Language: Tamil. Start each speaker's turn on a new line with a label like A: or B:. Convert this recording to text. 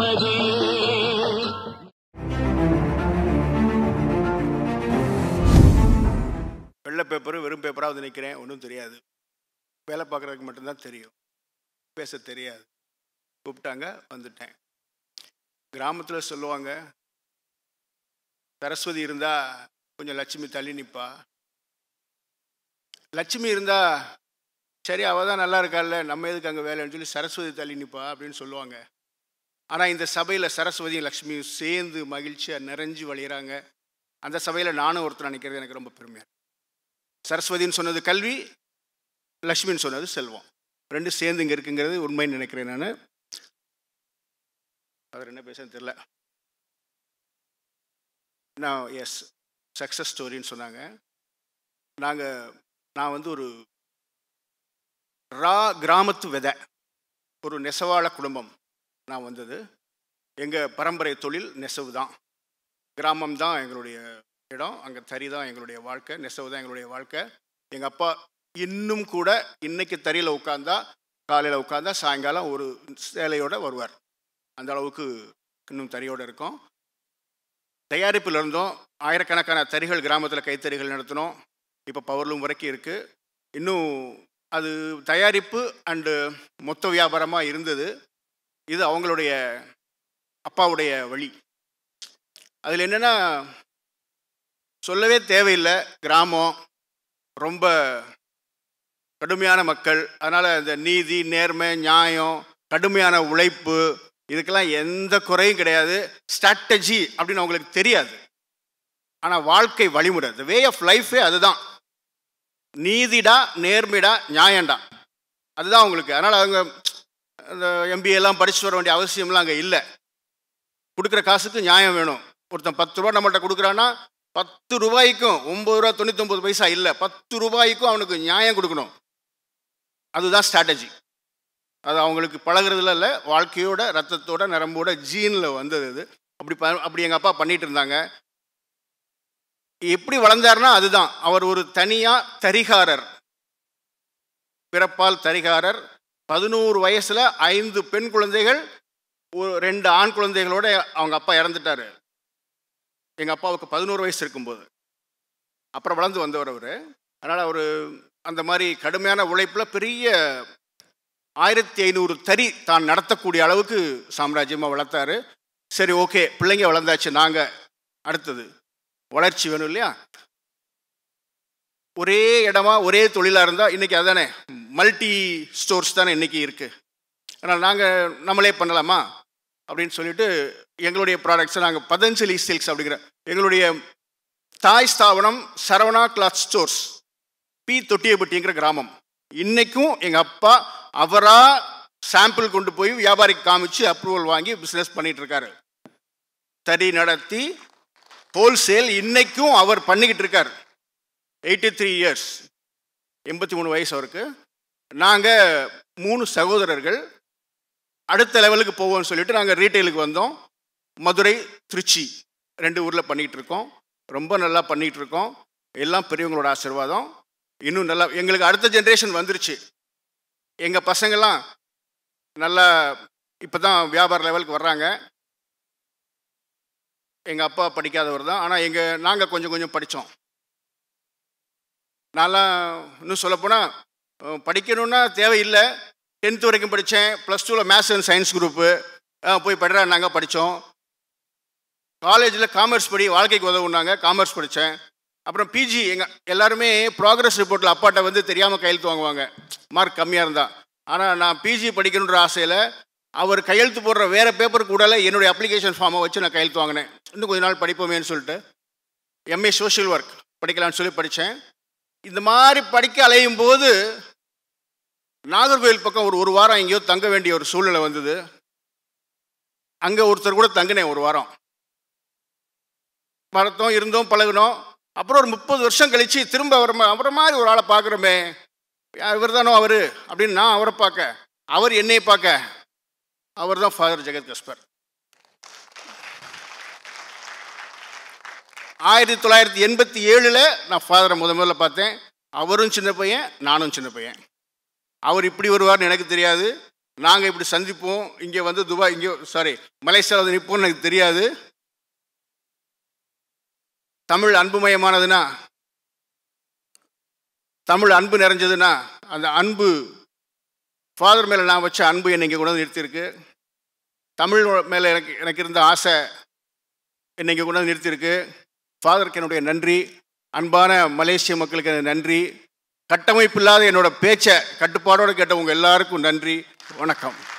A: நிம்மதியே
B: வெள்ளை பேப்பரு வெறும் பேப்பராக வந்து நிற்கிறேன் ஒன்றும் தெரியாது வேலை பார்க்குறதுக்கு மட்டும்தான் தெரியும் பேச தெரியாது கூப்பிட்டாங்க வந்துட்டேன் கிராமத்தில் சொல்லுவாங்க சரஸ்வதி இருந்தால் கொஞ்சம் லட்சுமி தள்ளி நிற்பா லட்சுமி இருந்தா சரி அவள் தான் நல்லா இருக்காள்ல நம்ம எதுக்கு அங்கே வேலைன்னு சொல்லி சரஸ்வதி தள்ளி நிற்பா அப்படின்னு சொல்லுவாங்க ஆனால் இந்த சபையில் சரஸ்வதியும் லக்ஷ்மியும் சேர்ந்து மகிழ்ச்சியாக நிறைஞ்சு வழியிறாங்க அந்த சபையில் நானும் ஒருத்தர் நினைக்கிறது எனக்கு ரொம்ப பெருமையாக இருக்கு. சரஸ்வதின்னு சொன்னது கல்வி லக்ஷ்மின்னு சொன்னது செல்வம் ரெண்டும் சேர்ந்து இங்கே இருக்குங்கிறது உண்மைன்னு நினைக்கிறேன் நான் அவர் என்ன பேசுன்னு தெரில நான் எஸ் சக்ஸஸ் ஸ்டோரின்னு சொன்னாங்க நாங்கள் நான் வந்து ஒரு ரா கிராமத்து விதை ஒரு நெசவாள குடும்பம் நான் வந்தது எங்கள் பரம்பரை தொழில் நெசவு தான் கிராமம் தான் எங்களுடைய இடம் அங்கே தறி தான் எங்களுடைய வாழ்க்கை நெசவு தான் எங்களுடைய வாழ்க்கை எங்கள் அப்பா இன்னும் கூட இன்னைக்கு தறியில் உட்காந்தா காலையில் உட்காந்தா சாயங்காலம் ஒரு சேலையோட வருவார் அந்த அளவுக்கு இன்னும் தறியோடு இருக்கோம் தயாரிப்பில் இருந்தோம் ஆயிரக்கணக்கான தறிகள் கிராமத்தில் கைத்தறிகள் நடத்தினோம் இப்போ பவர்லூம் வரைக்கும் இருக்குது இன்னும் அது தயாரிப்பு அண்டு மொத்த வியாபாரமாக இருந்தது இது அவங்களுடைய அப்பாவுடைய வழி அதில் என்னென்னா சொல்லவே தேவையில்லை கிராமம் ரொம்ப கடுமையான மக்கள் அதனால் இந்த நீதி நேர்மை நியாயம் கடுமையான உழைப்பு இதுக்கெல்லாம் எந்த குறையும் கிடையாது ஸ்ட்ராட்டஜி அப்படின்னு அவங்களுக்கு தெரியாது ஆனால் வாழ்க்கை வழிமுறை த வே ஆஃப் லைஃபே அதுதான் நீதிடா நேர்மைடா நியாயம்டா அதுதான் அவங்களுக்கு அதனால் அவங்க அந்த MBA எல்லாம் படிச்சுட்டு வர வேண்டிய அவசியம்லாம் அங்கே இல்லை கொடுக்குற காசுக்கு நியாயம் வேணும் ஒருத்தன் பத்து ரூபா நம்மள்ட்ட கொடுக்குறான்னா பத்து ரூபாய்க்கும் ஒம்பது ரூபா தொண்ணூத்தொம்பது பைசா இல்லை பத்து ரூபாய்க்கும் அவனுக்கு நியாயம் கொடுக்கணும் அதுதான் ஸ்ட்ராட்டஜி அது அவங்களுக்கு பழகுறதுல இல்லை வாழ்க்கையோட ரத்தத்தோட நரம்போட ஜீனில் வந்தது அது அப்படி ப அப்படி எங்கள் அப்பா பண்ணிட்டு இருந்தாங்க எப்படி வளர்ந்தாருன்னா அதுதான் அவர் ஒரு தனியாக தரிகாரர் பிறப்பால் தரிகாரர் பதினோரு வயசில் ஐந்து பெண் குழந்தைகள் ஒரு ரெண்டு ஆண் குழந்தைகளோட அவங்க அப்பா இறந்துட்டாரு எங்கள் அப்பாவுக்கு பதினோரு வயசு இருக்கும்போது அப்புறம் வளர்ந்து வந்தவர் அவர் அதனால் அவர் அந்த மாதிரி கடுமையான உழைப்பில் பெரிய ஆயிரத்தி ஐநூறு தறி தான் நடத்தக்கூடிய அளவுக்கு சாம்ராஜ்யமாக வளர்த்தாரு சரி ஓகே பிள்ளைங்க வளர்ந்தாச்சு நாங்கள் அடுத்தது வளர்ச்சி வேணும் இல்லையா ஒரே இடமா ஒரே தொழிலாக இருந்தால் இன்றைக்கி அதானே மல்டி ஸ்டோர்ஸ் தானே இன்றைக்கி இருக்குது அதனால் நாங்கள் நம்மளே பண்ணலாமா அப்படின்னு சொல்லிட்டு எங்களுடைய ப்ராடக்ட்ஸை நாங்கள் பதஞ்சலி சில்க்ஸ் அப்படிங்கிற எங்களுடைய தாய் ஸ்தாபனம் சரவணா கிளாத் ஸ்டோர்ஸ் பி தொட்டியப்பட்டிங்கிற கிராமம் இன்னைக்கும் எங்கள் அப்பா அவராக சாம்பிள் கொண்டு போய் வியாபாரிக்கு காமிச்சு அப்ரூவல் வாங்கி பிஸ்னஸ் பண்ணிட்டு இருக்காரு தறி நடத்தி ஹோல்சேல் இன்னைக்கும் அவர் பண்ணிக்கிட்டு இருக்கார் எயிட்டி த்ரீ இயர்ஸ் எண்பத்தி மூணு வயசு அவருக்கு நாங்கள் மூணு சகோதரர்கள் அடுத்த லெவலுக்கு போவோம்னு சொல்லிட்டு நாங்கள் ரீட்டைலுக்கு வந்தோம் மதுரை திருச்சி ரெண்டு ஊரில் பண்ணிகிட்டு இருக்கோம் ரொம்ப நல்லா பண்ணிகிட்டு இருக்கோம் எல்லாம் பெரியவங்களோட ஆசீர்வாதம் இன்னும் நல்லா எங்களுக்கு அடுத்த ஜென்ரேஷன் வந்துருச்சு எங்கள் பசங்கள்லாம் நல்லா இப்போ தான் வியாபார லெவலுக்கு வர்றாங்க எங்கள் அப்பா படிக்காதவர் தான் ஆனால் எங்கள் நாங்கள் கொஞ்சம் கொஞ்சம் படித்தோம் நான்லாம் இன்னும் சொல்லப்போனால் படிக்கணுன்னா தேவையில்லை டென்த் வரைக்கும் படித்தேன் ப்ளஸ் டூவில் மேத்ஸ் அண்ட் சயின்ஸ் குரூப்பு போய் படிறா நாங்கள் படித்தோம் காலேஜில் காமர்ஸ் படி வாழ்க்கைக்கு உதவுனாங்க காமர்ஸ் படித்தேன் அப்புறம் பிஜி எங்கள் எல்லாருமே ப்ராக்ரஸ் ரிப்போர்ட்டில் அப்பாட்ட வந்து தெரியாமல் கையெழுத்து வாங்குவாங்க மார்க் கம்மியாக இருந்தால் ஆனால் நான் பிஜி படிக்கணுன்ற ஆசையில் அவர் கையெழுத்து போடுற வேறு பேப்பர் கூடல என்னுடைய அப்ளிகேஷன் ஃபார்மை வச்சு நான் கையெழுத்து வாங்கினேன் இன்னும் கொஞ்ச நாள் படிப்போமேன்னு சொல்லிட்டு எம்ஏ சோஷியல் ஒர்க் படிக்கலாம்னு சொல்லி படித்தேன் இந்த மாதிரி படிக்க அலையும் போது நாகர்கோவில் பக்கம் ஒரு ஒரு வாரம் எங்கேயோ தங்க வேண்டிய ஒரு சூழ்நிலை வந்தது அங்கே ஒருத்தர் கூட தங்கினேன் ஒரு வாரம் வரத்தோம் இருந்தோம் பழகினோம் அப்புறம் ஒரு முப்பது வருஷம் கழிச்சு திரும்ப அவர் அவரை மாதிரி ஒரு ஆளை பார்க்குறோமே இவர் தானோ அவர் அப்படின்னு நான் அவரை பார்க்க அவர் என்னையை பார்க்க அவர் தான் ஃபாதர் ஜெகத் கஸ்பர் ஆயிரத்தி தொள்ளாயிரத்தி எண்பத்தி ஏழில் நான் ஃபாதரை முத முதல்ல பார்த்தேன் அவரும் சின்ன பையன் நானும் சின்ன பையன் அவர் இப்படி வருவார்னு எனக்கு தெரியாது நாங்கள் இப்படி சந்திப்போம் இங்கே வந்து துபாய் இங்கே சாரி மலேசியாவில் வந்து நிற்போம்னு எனக்கு தெரியாது தமிழ் அன்புமயமானதுன்னா தமிழ் அன்பு நிறைஞ்சதுன்னா அந்த அன்பு ஃபாதர் மேலே நான் வச்ச அன்பு என்னை இங்கே கொண்டு வந்து நிறுத்தியிருக்கு தமிழ் மேலே எனக்கு எனக்கு இருந்த ஆசை என்னை இங்கே கொண்டு வந்து நிறுத்தியிருக்கு ஃபாதருக்கு என்னுடைய நன்றி அன்பான மலேசிய மக்களுக்கு எனக்கு நன்றி கட்டமைப்பு இல்லாத என்னோட பேச்சை கட்டுப்பாடோடு கேட்ட உங்கள் எல்லாருக்கும் நன்றி வணக்கம்